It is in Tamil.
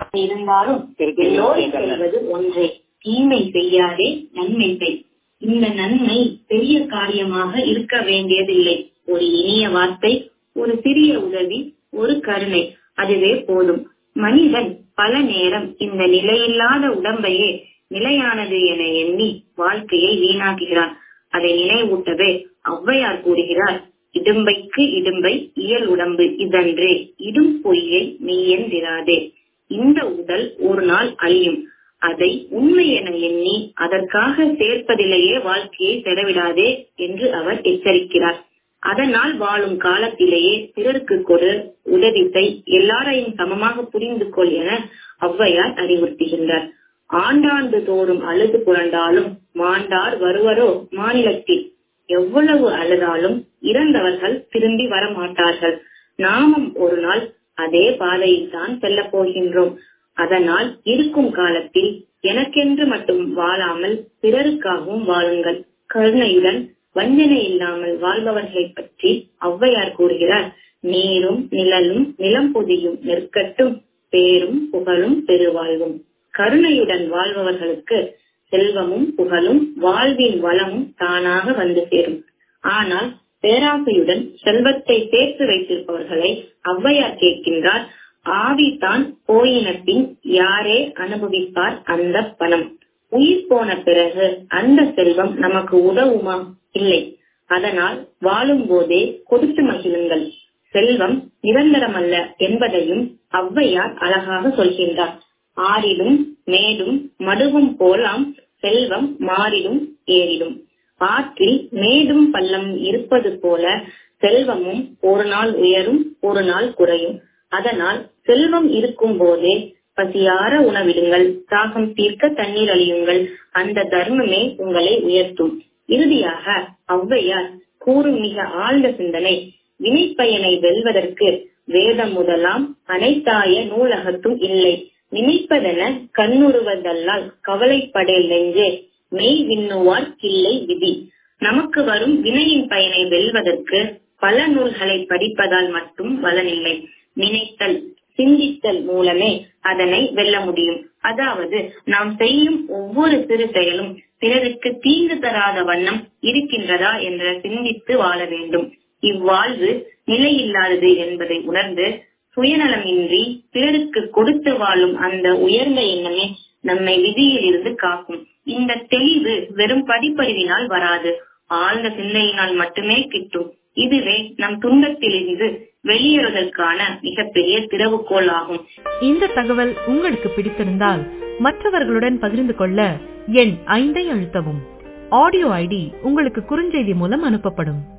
இருந்தாலும் எல்லோரும் செய்வது ஒன்றே தீமை செய்யாதே நன்மை செய் இந்த நன்மை பெரிய காரியமாக இருக்க வேண்டியதில்லை ஒரு இனிய வார்த்தை ஒரு சிறிய உதவி ஒரு கருணை அதுவே போதும் மனிதன் பல நேரம் இந்த நிலையில்லாத உடம்பையே நிலையானது என எண்ணி வாழ்க்கையை வீணாக்குகிறான் அதை நினைவூட்டவே ஔவையார் கூறுகிறார் இடும்பைக்கு இடும்பை இயல் உடம்பு இதன்றே இடும் பொய்யை மெய்யென்றிராதே இந்த உடல் ஒரு நாள் அழியும் அதை உண்மை என எண்ணி அதற்காக சேர்ப்பதிலேயே வாழ்க்கையை செலவிடாதே என்று அவர் எச்சரிக்கிறார் அதனால் வாழும் காலத்திலேயே பிறருக்கு கொடு உதவி செய் எல்லாரையும் சமமாக புரிந்து கொள் என ஔவையார் அறிவுறுத்துகின்றார் ஆண்டாண்டு தோறும் அழுது புரண்டாலும் மாண்டார் வருவரோ மாநிலத்தில் எவ்வளவு அழுதாலும் இறந்தவர்கள் திரும்பி வர மாட்டார்கள் நாமும் ஒரு நாள் அதே பாதையில் தான் செல்ல போகின்றோம் அதனால் இருக்கும் காலத்தில் எனக்கென்று மட்டும் வாழாமல் பிறருக்காகவும் வாழுங்கள் கருணையுடன் வஞ்சனை இல்லாமல் வாழ்பவர்களை பற்றி ஔவையார் கூறுகிறார் நீரும் நிழலும் நிலம் பொதியும் நெற்கட்டும் பேரும் புகழும் பெருவாழ்வும் கருணையுடன் வாழ்பவர்களுக்கு செல்வமும் புகழும் வாழ்வின் வளமும் தானாக வந்து சேரும் ஆனால் பேராசையுடன் செல்வத்தை சேர்த்து வைத்திருப்பவர்களை ஔவையார் கேட்கின்றார் ஆவி தான் போயின பின் யாரே அனுபவிப்பார் அந்த பணம் உயிர் போன பிறகு அந்த செல்வம் நமக்கு உதவுமா இல்லை அதனால் வாழும் போதே கொடுத்து மகிழுங்கள் செல்வம் நிரந்தரமல்ல என்பதையும் ஔவையார் அழகாக சொல்கின்றார் ஆறிலும் மேடும் மடுவும் போலாம் செல்வம் மாறிடும் ஏறிடும் ஆற்றில் மேடும் பள்ளம் இருப்பது போல செல்வமும் ஒரு நாள் உயரும் ஒரு நாள் குறையும் அதனால் செல்வம் இருக்கும் போதே பசியார உணவிடுங்கள் தாகம் தீர்க்க தண்ணீர் அழியுங்கள் அந்த தர்மமே உங்களை உயர்த்தும் இறுதியாக ஔவையார் கூறும் மிக ஆழ்ந்த சிந்தனை வினைப்பயனை வெல்வதற்கு வேதம் முதலாம் அனைத்தாய நூலகத்தும் இல்லை நினைப்பதென கண்ணுறுவதல்லால் கவலைப்படேல் நெஞ்சே மெய் விண்ணுவார் கிள்ளை விதி நமக்கு வரும் வினையின் பயனை வெல்வதற்கு பல நூல்களை படிப்பதால் மட்டும் பலனில்லை நினைத்தல் சிந்தித்தல் மூலமே அதனை வெல்ல முடியும் அதாவது நாம் செய்யும் ஒவ்வொரு சிறு செயலும் பிறருக்கு தீங்கு தராத வண்ணம் இருக்கின்றதா என்ற சிந்தித்து வாழ வேண்டும் இவ்வாழ்வு நிலையில்லாதது என்பதை உணர்ந்து சுயநலமின்றி பிறருக்கு கொடுத்து வாழும் அந்த உயர்ந்த எண்ணமே நம்மை விதியில் இருந்து காக்கும் இந்த தெளிவு வெறும் படிப்பறிவினால் வராது ஆழ்ந்த சிந்தையினால் மட்டுமே கிட்டும் இதுவே நம் துன்பத்திலிருந்து வெளியேறுவதற்கான மிகப்பெரிய திறவுகோல் ஆகும் இந்த தகவல் உங்களுக்கு பிடித்திருந்தால் மற்றவர்களுடன் பகிர்ந்து கொள்ள எண் ஐந்தை அழுத்தவும் ஆடியோ ஐடி உங்களுக்கு குறுஞ்செய்தி மூலம் அனுப்பப்படும்